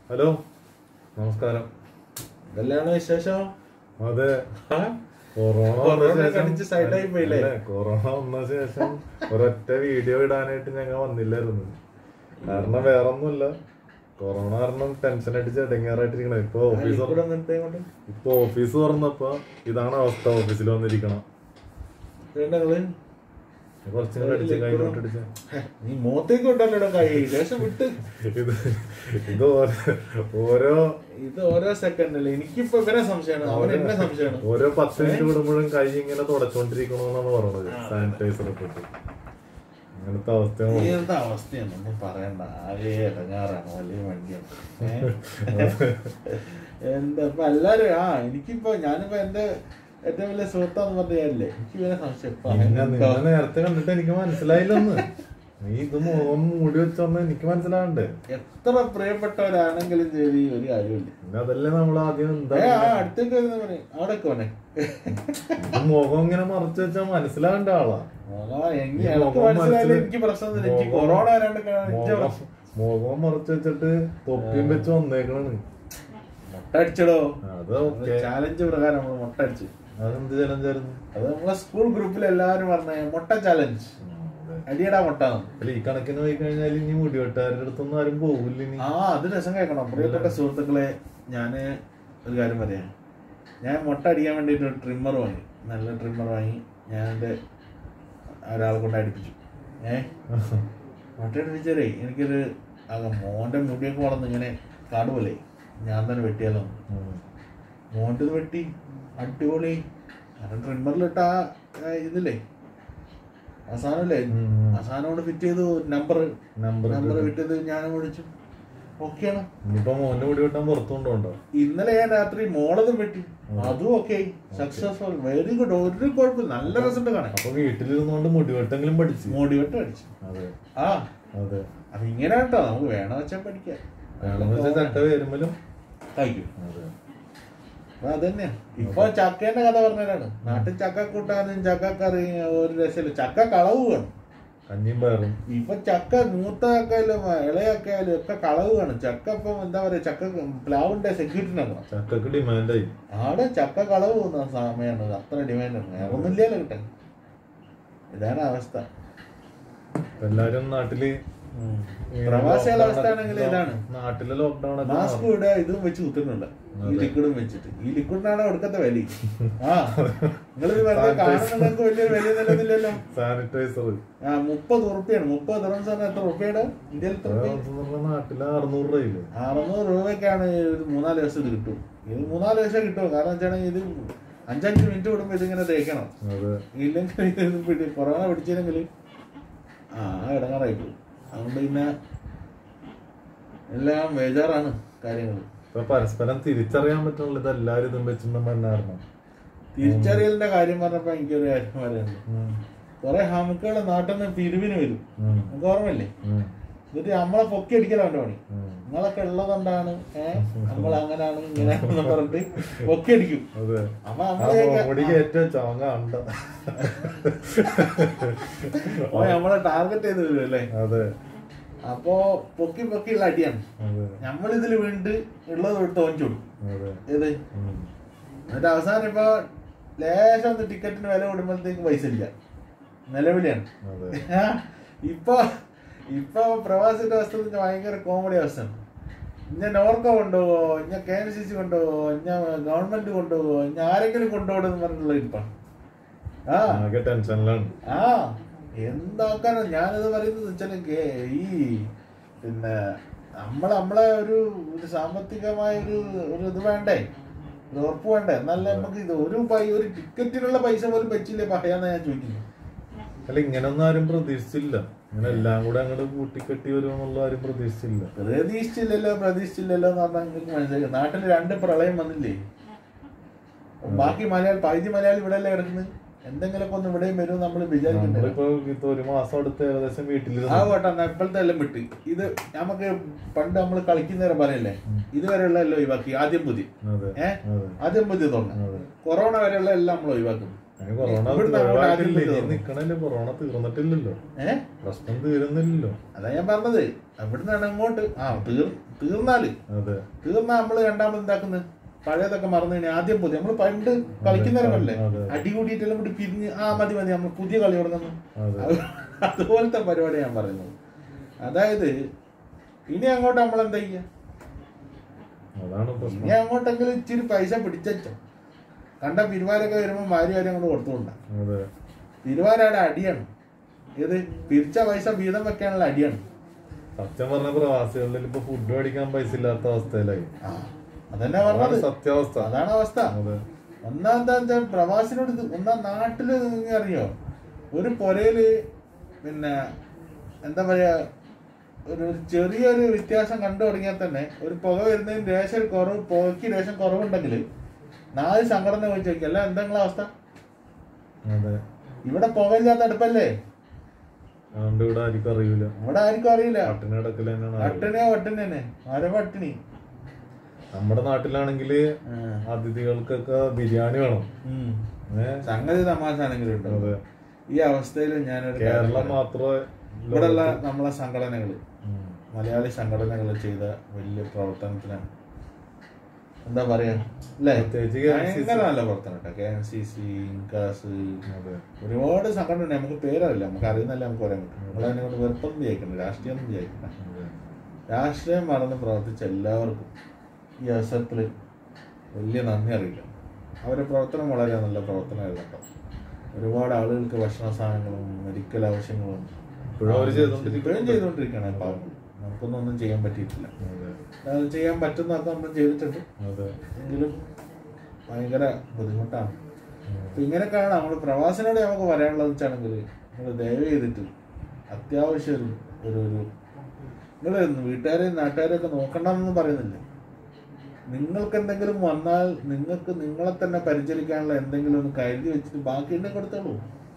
Hello നമസ്കാരം കല്യാണ വിശേഷം അതെ കൊറോണ കൊറോണ വന്ന ശേഷം- കടിച്ച് side ആയി പോയില്ലേ? അല്ലേ, കൊറോണ വന്ന ശേഷം ഒരൊറ്റ വീഡിയോ ഇടാനായിട്ട് ഞങ്ങൾ വന്നില്ലായിരുന്നു കാരണം വേറൊന്നുമില്ല കൊറോണ കാരണം ടെൻഷൻ അടിച്ച് ഇടങ്ങാറായിട്ടിരിക്കണം ഇപ്പൊ ഓഫീസ് ഇവിടെ വന്നിട്ട് കൊണ്ട് ഇപ്പൊ ഓഫീസ് തുറന്നപ്പോ ഇതാണ് അവസ്ഥ ഓഫീസിൽ വന്നിരിക്കണം നിങ്ങള് കുറച്ചും കൂടെ അടിച്ച് കൈകൊണ്ട് അടിച്ച് നീ മോത്തേക്ക് കൊണ്ടല്ലോ കൈ ലേശം വിട്ട് ഇത് ഇത് ഓരോ- ഓരോ ഇത് ഓരോ സെക്കൻഡ് അല്ലേ എനിക്കിപ്പോ ഇവരെ സംശയമാണ് അവൻ എന്നെ സംശയമാണ് ഓരോ പത്ത് മിനിറ്റ് കൂടുമ്പോഴും കൈ ഇങ്ങനെ തുടച്ചോണ്ടിരിക്കണമെന്നാണ് പറയുന്നത് സാനിറ്റൈസർ ഇട്ടിട്ട് അങ്ങനത്തെ അവസ്ഥയാണ് ഏത് അവസ്ഥയാണ് ഒന്നും പറയണ്ട ആകെ ഇടങ്ങാറാണ് വലിയ വണ്ടിയാണ് ഏ? എന്താ ഇപ്പൊ എല്ലാരും ആ എനിക്കിപ്പോ ഞാനിപ്പോ എന്റെ ഏറ്റവും വലിയ സുഹൃത്താന്ന് പറഞ്ഞല്ലേ എനിക്ക് ഇവരെ സംശയം ഇപ്പൊ നിന്നെ എന്താ? നിന്നെ നേരത്തെ കണ്ടിട്ട് എനിക്ക് മനസ്സിലായില്ലെന്ന് നീ ഇത് മുഖം മൂടി വെച്ചോന്ന് എനിക്ക് മനസ്സിലാവണ്ടേ എത്ര പ്രിയപ്പെട്ടവരാണെങ്കിലും ശരി ഒരു കാര്യമില്ല പിന്നെ അതല്ലേ നമ്മൾ ആദ്യം എന്താ ഏ, ആ അടുത്തേക്ക് വരുന്ന പറയും അവിടെ പോനെ ഇത് മുഖം ഇങ്ങനെ മറച്ചു വെച്ചാ മനസ്സിലാവേണ്ട ആളാ എങ്കിൽ ഈ എനിക്ക് മുഖം മനസ്സിലായില്ല മനസ്സില് എനിക്ക് പ്രശ്നമൊന്നുമില്ല എനിക്ക് മുഖം- കൊറോണ വരാണ്ട് എനിക്ക് മുഖം പ്രശ്നം മുഖം മറച്ചു വെച്ചിട്ട് തൊപ്പിയും വെച്ച് വന്നേക്കണാണ് മുട്ട അടിച്ചടോ അത് ഓക്കെ ചാലഞ്ച് പ്രകാരം നമ്മൾ മുട്ട അടിച്ചു അതെന്ത് ചലഞ്ചായിരുന്നു അത് നമ്മളെ സ്കൂൾ ഗ്രൂപ്പിൽ എല്ലാവരും പറഞ്ഞ മുട്ട ചാലഞ്ച് അടിയടാ മുട്ട അല്ല ഈ കണക്കിന് പോയി കഴിഞ്ഞാൽ ഇനി മുടിവെട്ടാരുടെ അടുത്തൊന്നും ആരും പോകില്ല ഇനി ആ അത് രസം കേൾക്കണം പ്രിയപ്പെട്ട സുഹൃത്തുക്കളെ ഞാന് ഒരു കാര്യം പറയാം ഞാൻ മുട്ട അടിക്കാൻ വേണ്ടിയിട്ട് ഒരു ട്രിമ്മർ വാങ്ങി നല്ല ട്രിമ്മർ വാങ്ങി ഞാൻ എൻ്റെ ഒരാളെ കൊണ്ട് അടിപ്പിച്ചു ഏ മുട്ട അടിപ്പിച്ചാലേ എനിക്കൊരു ആ മോന്റെ മുടിയൊക്കെ വളർന്ന് ഇങ്ങനെ കാട് പോലെ ഞാൻ തന്നെ വെട്ടിയാലോ ഉം. മോൻ്റെ വെട്ടി അടിപൊളി കാരണം ട്രിമ്മറിലിട്ട ആ ആ ഇതില്ലേ ആ സാധനല്ലേ ഉം. ആ സാധനം കൊണ്ട് ഫിറ്റ് ചെയ്തു നമ്പർ നമ്പർ നമ്പർ ഫിറ്റ് ചെയ്ത് ഞാനും വിളിച്ചു ഓക്കെയാണ് ഇനിയിപ്പോ മോന്റെ മുടി വെട്ടാൻ പുറത്തു കൊണ്ടുണ്ടോ ഇന്നലെ ഞാൻ രാത്രി മോളതും വെട്ടി അതും ഓക്കെ സക്സസ്ഫുൾ വെരി ഗുഡ് ഒരു കുഴപ്പമില്ല നല്ല റിസൾട്ട് കാണാം അപ്പൊ വീട്ടിലിരുന്നോണ്ട് മുടിവെട്ടെങ്കിലും പഠിച്ചു മോടി വെട്ട് അടിച്ചു അതെ ആ അതെ അപ്പൊ ഇങ്ങനെ കേട്ടോ നമുക്ക് വേണം വെച്ചാൽ പഠിക്കാം വേണമെന്ന് വെച്ചാൽ ചട്ട വരുമ്പലും കഴിക്കും അതെ അപ്പൊ അതന്നെ ഇപ്പൊ ചക്കേന്റെ കഥ പറഞ്ഞതാണ് നാട്ടിൽ ചക്ക കൂട്ടാനും ചക്കക്കറി ഒരു രസമില്ല ചക്ക കളവ് വേണം കഞ്ഞിയും പയറും ഇപ്പൊ ചക്ക മൂത്ത ചക്കയിലും ഇളയ ചക്കയിലും ഒക്കെ കളവ് വേണം ചക്ക ഇപ്പം എന്താ പറയാ ചക്ക പ്ലാവിന്റെ സെക്യൂരിറ്റി നോക്കണം ചക്കക്ക് ഡിമാൻഡായി ആടെ ചക്ക കളവ് പോകുന്ന സമയമാണ് അത്ര ഡിമാൻഡാണ് വേറെ ഒന്നുമില്ലല്ലോ കിട്ടാൻ ഇതാണ് അവസ്ഥ ഇപ്പൊ എല്ലാരും നാട്ടില് ഈ പ്രവാസികളുടെ lockdown അവസ്ഥ ആണെങ്കിൽ ഇതാണ് നാട്ടിലെ ലോക്ക്ഡൌൺ ഒക്കെ മാസ്ക് ഇവിടെ ഇതും വെച്ച് കുത്തുന്നുണ്ട് ഈ ലിക്വിഡും വെച്ചിട്ട് ഈ ലിക്വിഡിനാണ് ഒടുക്കത്തെ വില ആ നിങ്ങളിത് വെറുതെ കാണുന്നവർക്ക് വലിയൊരു വില നിലനില്ലല്ലോ സാനിറ്റൈസർ ആ മുപ്പത് ഉറുപ്പിയാണ് മുപ്പത് ദിറംസ് പറഞ്ഞാൽ എത്ര ഉറുപ്പിയാണ് ഇന്ത്യയിൽ എത്ര ഉറുപ്പിയ നാട്ടില് അറുന്നൂറ് രൂപയില്ലേ അറുന്നൂറ് രൂപയ്ക്കാണ് ഒരു മൂന്നാല് ദിവസം ഇത് കിട്ടും ഇത് മൂന്നാല് ദിവസം കിട്ടും കാരണം വെച്ചാൽ ഇത് അഞ്ചഞ്ച് മിനിറ്റ് കൂടുമ്പോൾ ഇതിങ്ങനെ തേക്കണം അതെ ഇല്ലെങ്കിൽ ഇത് പിടി- കൊറോണ പിടിച്ചില്ലെങ്കിൽ ആ ഇടങ്ങാറായി പോകും അതുകൊണ്ട് പിന്നെ എല്ലാം ബേജാറാണ് കാര്യങ്ങൾ ഇപ്പൊ പരസ്പരം തിരിച്ചറിയാൻ പറ്റുള്ള ഇത് എല്ലാരും ഇതും വെച്ചിട്ടുണ്ടെന്നായിരുന്നു തിരിച്ചറിയലിന്റെ കാര്യം പറഞ്ഞപ്പോ എനിക്കൊരു കാര്യം പറയാനുണ്ട് കുറെ ഹമുക്കുകൾ നാട്ടിൽ നിന്ന് പിരിവിന് വരും നമുക്ക് ഓർമ്മയില്ലേ എന്നിട്ട് നമ്മളെ പൊക്കി അടിക്കലാണ്ട് പണി നിങ്ങളൊക്കെ ഉള്ളതുകൊണ്ടാണ് ഏഹ് നമ്മൾ അങ്ങനെയാണ് ഇങ്ങനെയാണെന്ന് പറഞ്ഞിട്ട് പൊക്കി അടിക്കും അതെ അപ്പൊ ആ നമ്മളെ മുടി കയറ്റ ചോങ്ങ ഉണ്ട് ഓ, നമ്മളെ ടാർഗറ്റ് ചെയ്ത് വരും അല്ലേ അതെ അപ്പോ പൊക്കി പൊക്കിയുള്ള അടിയാണ് അതെ നമ്മൾ ഇതിൽ വീണ്ട് ഉള്ളത് തൊട്ട് ഓഞ്ചു അതെ ഏത് ഉം. എന്നിട്ട് അവസാനം ഇപ്പൊ ലേശം ഒന്ന് ടിക്കറ്റിന് വില കൊടുക്കുമ്പോഴത്തേക്ക് പൈസ ഇല്ല നിലവിലാണ് അതെ ആ, ഇപ്പൊ ഇപ്പൊ പ്രവാസിന്റെ അവസ്ഥ എന്ന് വെച്ചാൽ ഭയങ്കര കോമഡി അവസ്ഥയാണ് ഇന്ന നോർക്ക കൊണ്ടുപോവോ ഇന്ന കെ എം സി സി കൊണ്ടുപോവോ ഇന്ന ഗവൺമെന്റ് കൊണ്ടുപോവോ ഇന്ന ആരെങ്കിലും കൊണ്ടുപോകണമെന്ന് പറഞ്ഞിട്ടുള്ള ഇരിപ്പാണ് ആ ആകെ ടെൻഷനിലാണ് ആ എന്താക്കാനാ ഞാനത് പറയുന്നത് വെച്ചാൽ ഈ പിന്നെ നമ്മൾ നമ്മളെ ഒരു ഒരു സാമ്പത്തികമായ ഒരു ഒരു ഇത് വേണ്ടേ ഒരു ഉറപ്പ് വേണ്ടേ എന്നാലേ നമുക്ക് ഇത് ഒരു പൈ ഒരു ടിക്കറ്റിനുള്ള പൈസ പോലും വെച്ചില്ലേ പറയാന്നാ ഞാൻ ചോദിക്കുന്നത് അല്ല ഇങ്ങനൊന്നും ആരും പ്രതീക്ഷിച്ചില്ല ഇങ്ങനെ എല്ലാം കൂടെ അങ്ങോട്ട് കൂട്ടിക്കെട്ടി വരുമെന്നുള്ള ആരും പ്രതീക്ഷിച്ചില്ല പ്രതീക്ഷിച്ചില്ലല്ലോ പ്രതീക്ഷിച്ചില്ലല്ലോ എന്ന് പറഞ്ഞാൽ നിങ്ങൾക്ക് മനസ്സിലായി നാട്ടിൽ രണ്ട് പ്രളയം വന്നില്ലേ ബാക്കി മലയാളി പകുതി മലയാളി ഇവിടെ അല്ലേ കിടക്കുന്നത് എന്തെങ്കിലുമൊക്കെ ഒന്ന് ഇവിടെയും വരും നമ്മൾ വിചാരിക്കുന്നില്ല നമ്മളിപ്പോ ഇത് ഒരു മാസം അടുത്ത് ഏകദേശം ആ വീട്ടിലിരുന്നു പോട്ടെ എന്നാ ഇപ്പോഴത്തെ എല്ലാം വിട്ട് ഇത് നമുക്ക് പണ്ട് നമ്മൾ കളിക്കുന്നേരം പറയല്ലേ ഇതുവരെയുള്ള എല്ലാം ഒഴിവാക്കി ആദ്യം പുതിയ അതെ ഏ അതെ ആദ്യം പുതിയ തുടങ്ങും അതെ കൊറോണ വരെയുള്ള എല്ലാം നമ്മൾ ഒഴിവാക്കും അതിന് കൊറോണ ഇവിടുന്ന് അങ്ങോട്ട് ആദ്യം ഒഴിവായിട്ടില്ല. ഇനി തീർന്നു. നിക്കണല്ലേ കൊറോണ തീർന്നിട്ടില്ലല്ലോ ഏ പ്രശ്നം തീരുന്നില്ലല്ലോ അതാ ഞാൻ പറഞ്ഞത് അവിടുന്നാണ് അങ്ങോട്ട് ആ തീർ തീർന്നാല് അതെ തീർന്നാ നമ്മള് രണ്ടാമത് എന്താക്കുന്നത് പഴയതൊക്കെ മറന്നു കഴിഞ്ഞാൽ ആദ്യം പുതിയ നമ്മൾ പണ്ട് കളിക്കുന്നവരല്ലേ അതെ. അടി കൂടിയിട്ടെല്ലാം കൂടി പിരിഞ്ഞ് ആ മതി മതി നമ്മൾ പുതിയ കളി തുടങ്ങുന്നു അതെ അത് അതുപോലത്തെ പരിപാടി ഞാൻ പറയുന്നത് അതായത് ഇനി അങ്ങോട്ട് നമ്മൾ എന്താ ചെയ്യുക അതാണ് പ്രശ്നം ഇനി അങ്ങോട്ടെങ്കിലും ഇച്ചിരി പൈസ പിടിച്ചോ കണ്ട പിരിവാരൊക്കെ വരുമ്പോൾ ഭാര്യ കാര്യം അങ്ങോട്ട് കൊടുത്തുകൊണ്ട അതെ പിരിവാരയുടെ അടിയാണ് ഏത് പിരിച്ച പൈസ വീതം വെക്കാനുള്ള അടിയാണ് സത്യം പറഞ്ഞ പ്രവാസികളിൽ ഇപ്പൊ ഫുഡ് മേടിക്കാൻ പൈസ ഇല്ലാത്ത അവസ്ഥയിലായി ആ അതന്നെ അതാണ് പറഞ്ഞത് സത്യാവസ്ഥ അതാണ് അവസ്ഥ അതെ ഒന്നാം എന്താ വെച്ചാൽ പ്രവാസിനോട് ഇത് ഒന്നാം നാട്ടില് നിങ്ങൾ അറിയോ ഒരു പുരയില് പിന്നെ എന്താ പറയാ ഒരു ഒരു ചെറിയൊരു വ്യത്യാസം കണ്ടു തുടങ്ങിയാൽ തന്നെ ഒരു പുക വരുന്നതിന് ദേശം കുറവ് പുകയ്ക്ക് ദേശം കുറവുണ്ടെങ്കിൽ നാല് സംഘടന പോയി ചോദിക്കും അല്ല എന്താ നിങ്ങളെ അവസ്ഥ അതെ ഇവിടെ പുകയില്ലാത്ത അടുപ്പല്ലേ അതുകൊണ്ട് ഇവിടെ ആർക്കും അറിയൂല ഇവിടെ ആർക്കും അറിയില്ല പട്ടിണി കിടക്കൽ തന്നെയാണ് ആളുകൾ. പട്ടിണിയോ പട്ടിണി തന്നെ ആരെ പട്ടിണി നമ്മുടെ നാട്ടിലാണെങ്കിൽ അതിഥികൾക്കൊക്കെ ബിരിയാണി വേണം ഉം. ഏ സംഗതി തമാശാണെങ്കിലും ഉണ്ട് അതെ ഈ അവസ്ഥയിൽ ഞാനൊരു കാര്യം കേരളം പറയാം. മാത്രമേ ഇവിടെയുള്ള നമ്മളെ സംഘടനകൾ ഉം. മലയാളി സംഘടനകൾ ചെയ്ത വലിയ പ്രവർത്തനത്തിനാണ് എന്താ പറയാ അല്ലേ പ്രത്യേകിച്ച് KNCC. ഭയങ്കര നല്ല പ്രവർത്തനം കേട്ടോ K N C C Incas അതെ ഒരുപാട് സംഘടന നമുക്ക് പേരറിയില്ല നമുക്ക് അറിയുന്നല്ല നമുക്ക് പറയാൻ പറ്റും നമ്മളതിനെ കൊണ്ട് വെറുപ്പൊന്നും വിചാരിക്കണ്ട രാഷ്ട്രീയം ഒന്നും വിചാരിക്കണ്ട അതെ. രാഷ്ട്രീയം മറന്ന് പ്രവർത്തിച്ച എല്ലാവർക്കും ഈ അവസരത്തിൽ വലിയ നന്ദി അറിയിക്കണം അവരുടെ പ്രവർത്തനം വളരെ നല്ല പ്രവർത്തനമായിരുന്നു കേട്ടോ ഒരുപാട് ആളുകൾക്ക് ഭക്ഷണ സാധനങ്ങളും മെഡിക്കൽ ആവശ്യങ്ങളും ഇപ്പോഴും അവര് ചെയ്തോണ്ടിരിക്കും ഇപ്പോഴും ചെയ്തുകൊണ്ടിരിക്കുകയാണ് പാവങ്ങൾ നമുക്കൊന്നും ഒന്നും ചെയ്യാൻ പറ്റിയിട്ടില്ല അതെ അത് ചെയ്യാൻ പറ്റുന്നതൊക്കെ നമ്മൾ ചെയ്തിട്ടുണ്ട് അതെ എങ്കിലും ഭയങ്കര ബുദ്ധിമുട്ടാണ് അപ്പൊ ഇങ്ങനെയൊക്കെയാണ് നമ്മൾ പ്രവാസിനോട് നമുക്ക് പറയാനുള്ളത് വെച്ചാണെങ്കിൽ നിങ്ങൾ ദയവ് ചെയ്തിട്ട് അത്യാവശ്യം ഒരു ഒരു ഒരു നിങ്ങൾ വീട്ടുകാരെയും നാട്ടുകാരെയും ഒക്കെ നോക്കണമെന്ന് പറയുന്നില്ല നിങ്ങൾക്ക് എന്തെങ്കിലും വന്നാൽ നിങ്ങൾക്ക് നിങ്ങളെ തന്നെ പരിചരിക്കാനുള്ള എന്തെങ്കിലും ഒന്ന് കരുതി വെച്ചിട്ട് ബാക്കി ഉണ്ടെങ്കിൽ കൊടുത്തോളൂ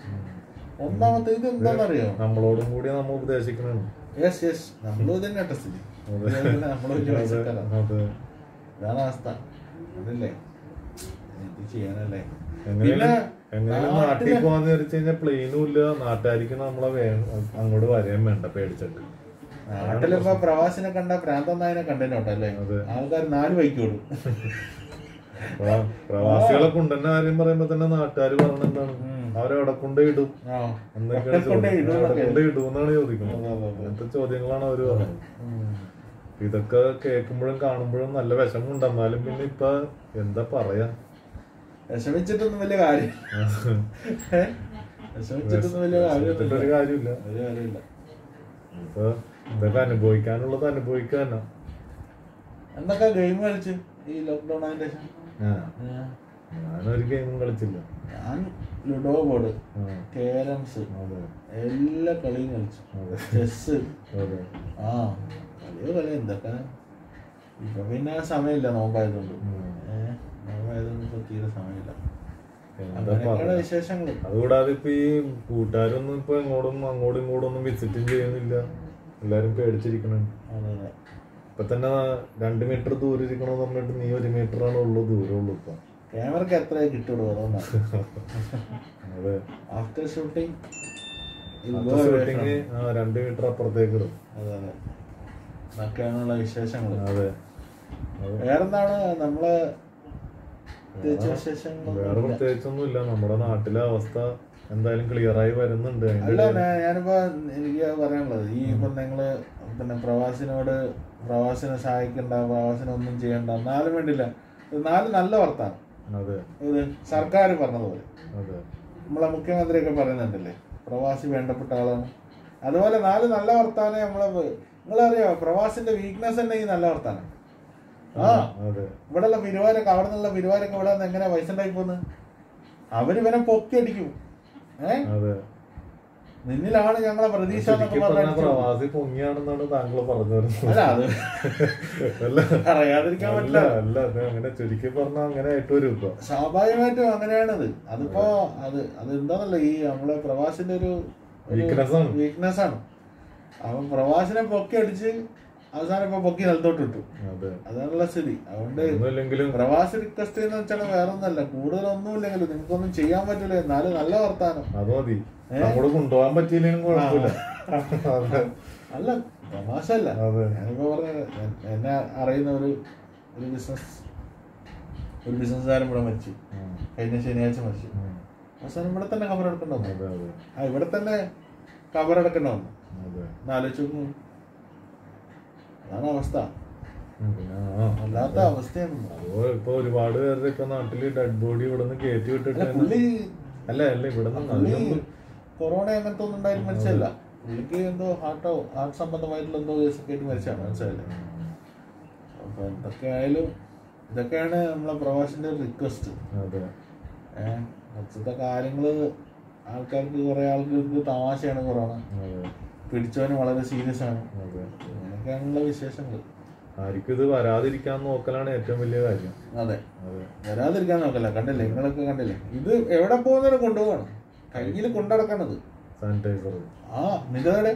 ഒന്നാമത്തെ ഇത് എന്താണെന്നറിയോ നമ്മളോടും കൂടി നമ്മൾ ഉപദേശിക്കണേ യെസ് യെസ് നമ്മളും ഇത് തന്നെ സ്ഥിതി നമ്മൾ വലിയ പൈസക്കാരാണ് അതെ ഇതാണ് അവസ്ഥ അതല്ലേ എന്ത് ചെയ്യാനല്ലേ എങ്ങനെയാലും എങ്ങനെയാലും നാട്ടിൽ നാട്ടില് പോകാന്ന് വിചാരിച്ചു കഴിഞ്ഞാൽ പ്ലെയിനും ഇല്ല നാട്ടുകാർക്ക് നമ്മളെ വേ- അങ്ങോട്ട് വരെയും വേണ്ട പേടിച്ചിട്ട് നാട്ടിലിപ്പോ പ്രവാസിനെ കണ്ട പ്രാന്തനായനെ കണ്ടേനോട്ടോ അല്ലേ അതെ. ആൾക്കാർ നാല് ബൈക്ക് ഓടും പ്രവാ- പ്രവാസികളെ കൊണ്ടുവന്ന കാര്യം പറയുമ്പോ തന്നെ നാട്ടുകാർ പറഞ്ഞ എന്താണ് അവരെവിടെ കൊണ്ടേ ഇടും ആ എന്തൊക്കെയാണ് ഒക്കെ കൊണ്ടേ ചോദിക്കുന്നത്? ഇടും എവിടെ എന്നൊക്കെ. കൊണ്ടേ ഇടും എന്നാണ് ചോദിക്കുന്നത് അതെ, അതെ, അതെ. അങ്ങനത്തെ ചോദ്യങ്ങളാണ് അവര് പറയുന്നത് ഉം. ഇതൊക്കെ കേൾക്കുമ്പോഴും കാണുമ്പോഴും നല്ല വിഷമമുണ്ട് എന്നാലും പിന്നെ ഇപ്പൊ എന്താ പറയാ വിഷമിച്ചിട്ടൊന്നും വലിയ കാര്യം ഏ? വിഷമിച്ചിട്ടൊന്നും വലിയ വിഷമിച്ചിട്ട് ഒരു കാര്യമൊന്നുമില്ല കാര്യമില്ല വലിയ കാര്യമില്ല ഇപ്പൊ ഇതൊക്കെ അനുഭവിക്കാനുള്ളത് അനുഭവിക്കുക തന്നെ എന്തൊക്കെ ഗെയിം കളിച്ച് ഈ ലോക്ക്ഡൌൺ ആയതിന്റെ ശേഷം ഞാനാ ഏ, ഞാനൊരു ഗെയിമും കളിച്ചില്ല ഞാൻ ലുഡോ ബോർഡ് ആ, കേരംസ് അതെ എല്ലാ കളിയും കളിച്ചു അതെ ചെസ് അതെ ആ കളിയോ കളി എന്തൊക്കെ ഇപ്പൊ പിന്നെ സമയമില്ല നോമ്പായതുകൊണ്ട് ഉം. ഏഹ് നോമ്പായതുകൊണ്ട് ഇപ്പൊ തീരെ സമയമില്ല എന്താ അങ്ങനെയൊക്കെയാണ് പറയാ വിശേഷങ്ങൾ അതുകൂടാതെ ഇപ്പൊ ഈ കൂട്ടുകാരൊന്നും ഇപ്പൊ എങ്ങോട്ടും അങ്ങോട്ടും ഇങ്ങോട്ടും ഒന്നും വിസിറ്റും ചെയ്യുന്നില്ല എല്ലാരും പേടിച്ചിരിക്കണം അതെ അതെ ഇപ്പൊ തന്നെ രണ്ട് മീറ്റർ ദൂരം ഇരിക്കണമെന്ന് പറഞ്ഞിട്ട് നീ ഒരു മീറ്റർ ആണ് ഉള്ളു ദൂരം ഉള്ളു ഇപ്പൊ ക്യാമറക്ക് എത്ര കിട്ടുള്ളൂ അതുകൊണ്ടാണ് അതെ ആഫ്റ്റർ ഷൂട്ടിംഗ് ഷൂട്ടിങ് രണ്ട് മീറ്റർ അപ്പുറത്തേക്ക് ഇടും അതെ അതെ അതൊക്കെയാണുള്ള വിശേഷങ്ങൾ അതെ അത് വേറെന്താണ് നമ്മളെ പ്രത്യേകിച്ച് വിശേഷങ്ങൾ വേറെ പ്രത്യേകിച്ചൊന്നും ഇല്ല നമ്മുടെ നാട്ടിലെ അവസ്ഥ എന്തായാലും ക്ലിയർ ആയി വരുന്നുണ്ട് അതിന്റെ അല്ല ഞാ- ഞാനിപ്പോ എനിക്ക് പറയാനുള്ളത് ഈ ഇപ്പൊ നിങ്ങള് പിന്നെ പ്രവാസിനോട് പ്രവാസിനെ സഹായിക്കണ്ട പ്രവാസിനെ ഒന്നും ചെയ്യണ്ട എന്നാലും വേണ്ടില്ല ഇത് നാല് നല്ല വർത്താനം അതെ ഇത് സർക്കാർ പറഞ്ഞതുപോലെ അതെ നമ്മളെ മുഖ്യമന്ത്രിയൊക്കെ പറയുന്നുണ്ടല്ലേ പ്രവാസി വേണ്ടപ്പെട്ട ആളാണ് അതുപോലെ നാല് നല്ല വർത്താനം നമ്മളെ നിങ്ങളറിയോ പ്രവാസിന്റെ വീക്ക്നെസ് തന്നെ ഈ നല്ല വർത്താനം ആ അതെ ഇവിടെയുള്ള പിരിവാരൊക്കെ അവിടെ നിന്നുള്ള പിരിവാരൊക്കെ ഇവിടെ നിന്ന് എങ്ങനെ പൈസ ഉണ്ടായി പോന്ന് അവര് ഇവനെ പൊക്കി അടിക്കും ഏ അതെ നിന്നിലാണ് ഞങ്ങളെ പ്രതീക്ഷ എന്നൊക്കെ ശരിക്കും പറഞ്ഞ പറഞ്ഞു പ്രവാസി പൊങ്ങിയാണെന്നാണ് താങ്കൾ പറഞ്ഞു വരുന്നത് അല്ല അത് അല്ല പറയാതിരിക്കാൻ അല്ല പറ്റില്ല അല്ല അത് അങ്ങനെ ചുരുക്കി പറഞ്ഞാൽ അങ്ങനെ ആയിട്ട് വരും ഇപ്പൊ സ്വാഭാവികമായിട്ടും അങ്ങനെയാണത് അതിപ്പോ അത് അത് എന്താന്നല്ല ഈ നമ്മളെ പ്രവാസിന്റെ ഒരു Weakness ആണ്. വീക്ക്നെസ് ആണ് അവൻ പ്രവാസിനെ പൊക്കി അടിച്ച് അവസാനം ഇപ്പൊ പൊക്കി നിലത്തോട്ട് ഇട്ടു അതെ അതാണുള്ള സ്ഥിതി അതുകൊണ്ട് ഒന്നുമില്ലെങ്കിലും പ്രവാസി റിക്വസ്റ്റ് എന്ന് വെച്ചാൽ വേറെ ഒന്നല്ല കൂടുതലൊന്നുമില്ലെങ്കിലും നിങ്ങൾക്കൊന്നും ചെയ്യാൻ പറ്റില്ല എന്നാലും നല്ല വർത്താനം അത് മതി അങ്ങോട്ട് കൊണ്ടുപോകാൻ പറ്റിയില്ലെങ്കിലും കുഴപ്പമില്ല അതെ അല്ല തമാശ അല്ല അതെ ഞാനിപ്പോ പറഞ്ഞ എന്നെ അറിയുന്ന ഒരു ഒരു ബിസിനസ് ഒരു ബിസിനസ്സുകാരൻ ഇവിടെ മരിച്ചു ഉം. കഴിഞ്ഞ ശനിയാഴ്ച മരിച്ചു ഉം. അവസാനം ഇവിടെ തന്നെ കബറെടുക്കേണ്ട വന്നു അതെ അതെ ആ ഇവിടെ തന്നെ കബറെടുക്കേണ്ട വന്നു അതെ എന്നാലോചിച്ച് നോക്കൂ അതാണ് അവസ്ഥ ഉം, പിന്നെ ആ വല്ലാത്ത അവസ്ഥയാണ് അതോ ഇപ്പൊ ഒരുപാട് പേരുടെ ഇപ്പൊ നാട്ടില് ഡെഡ് ബോഡി ഇവിടെ നിന്ന് കയറ്റി വിട്ടിട്ട് അല്ല, പുള്ളി അല്ല അല്ല ഇവിടെ നിന്ന് പുള്ളി അതിനൊന്നും കൊറോണ അങ്ങനത്തെ ഒന്നും ഉണ്ടായാലും മരിച്ചല്ല പുള്ളിക്ക് എന്തോ ഹാർട്ടോ ഹാർട്ട് സംബന്ധമായിട്ടുള്ള എന്തോ കേസൊക്കെ ആയിട്ട് മരിച്ചാണ് മനസ്സിലായില്ലേ അപ്പൊ എന്തൊക്കെ ആയാലും ഇതൊക്കെയാണ് നമ്മളെ പ്രവാസിന്റെ റിക്വസ്റ്റ് അതെ ഏഹ് കുറച്ചത്തെ കാര്യങ്ങള് ആൾക്കാർക്ക് കുറെ ആൾക്കാർക്ക് തമാശയാണ് കൊറോണ അതെ പിടിച്ചവന് വളരെ സീരിയസ് ആണ് അതെ അങ്ങനെയൊക്കെയാണുള്ള വിശേഷങ്ങൾ ആർക്കും ഇത് വരാതിരിക്കാൻ നോക്കലാണ് ഏറ്റവും വലിയ കാര്യം അതെ അതെ വരാതിരിക്കാൻ നോക്കല്ല കണ്ടില്ലേ നിങ്ങളൊക്കെ കണ്ടില്ലേ ഇത് എവിടെ പോകുന്നതിനെ കൊണ്ടുപോകണം കയ്യിൽ കൊണ്ടടക്കണത് സാനിറ്റൈസർ ആ നിങ്ങളുടെ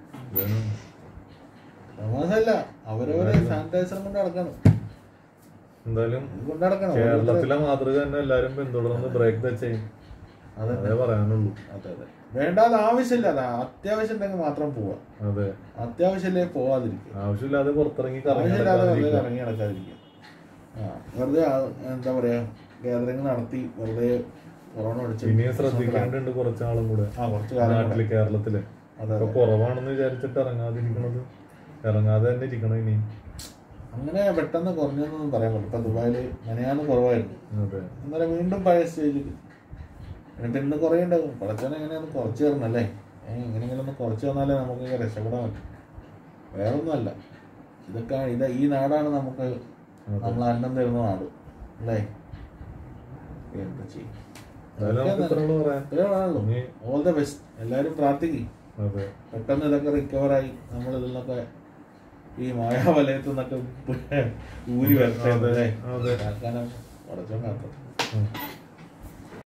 തമാശല്ല അവരവരെ സാനിറ്റൈസർ കൊണ്ട് നടക്കണം എന്തായാലും ഇത് കൊണ്ട് നടക്കണം കേരളത്തിലെ മാതൃക തന്നെ എല്ലാരും പിന്തുടർന്ന് ബ്രേക്ക് ദ ചെയ്യും അതെ അതേ പറയാനുള്ളൂ അതെ അതെ വേണ്ടാതെ ആവശ്യമില്ല അതാ അത്യാവശ്യം ഉണ്ടെങ്കിൽ മാത്രം പോവാ അതെ അത്യാവശ്യമില്ലേ പോവാതിരിക്കുക ആവശ്യമില്ലാതെ പുറത്തിറങ്ങി കറങ്ങി ആവശ്യമില്ലാതെ വെറുതെ നടക്കാതിരിക്കുക. ഇറങ്ങി നടക്കാതിരിക്കുക ആ വെറുതെ ആ- എന്താ പറയാ ഗാദറിങ് നടത്തി വെറുതെ കൊറോണ അടിച്ചു ഇനിയും ശ്രദ്ധിക്കേണ്ടതുണ്ട് കുറച്ചാളും കൂടെ ആ കുറച്ച് കാലം കൂടെ. നാട്ടില് കേരളത്തില് അതെ ഇപ്പൊ കുറവാണെന്ന് വിചാരിച്ചിട്ട് ഇറങ്ങാതിരിക്കണത് ഇറങ്ങാതെ തന്നെ ഇരിക്കണം ഇനി അങ്ങനെ പെട്ടെന്ന് കുറഞ്ഞതൊന്നും പറയാൻ പറ്റില്ല ഇപ്പൊ ദുബായില് മെനയാന്ന് കുറവായിരുന്നു അതെ അന്നേരം വീണ്ടും പഴയ സ്റ്റേജിൽ എന്നിട്ട് ഇന്ന് കുറയുണ്ടാകും പടച്ചോനെ എങ്ങനെയൊന്ന് കുറച്ച് തരണല്ലേ ഏഹ് എങ്ങനെയെങ്കിലും ഒന്ന് കുറച്ച് തന്നാലേ നമുക്ക് രക്ഷപ്പെടാൻ പറ്റും വേറെ ഒന്നുമല്ല ഇതൊക്കെ ഇത് ഈ നാടാണ് നമുക്ക് നമ്മൾ അന്നം തരുന്ന നാട് അല്ലേ എന്താ ചെയ്യും എന്തായാലും നമുക്ക് ഇത്രയുള്ളൂ പറയാൻ ഇത്രയേ വേണമല്ലോ ഇനി ഓൾ ദ ബെസ്റ്റ് എല്ലാവരും പ്രാർത്ഥിക്കും അതെ പെട്ടെന്ന് ഇതൊക്കെ റിക്കവറായി നമ്മൾ ഇതിൽ നിന്നൊക്കെ ഈ മായാവലയത്തു നിന്നൊക്കെ ഊരി വരട്ടെ അതെ, അതെ. ആക്കാനും പടച്ചോൻ കാത്തത് ഉം.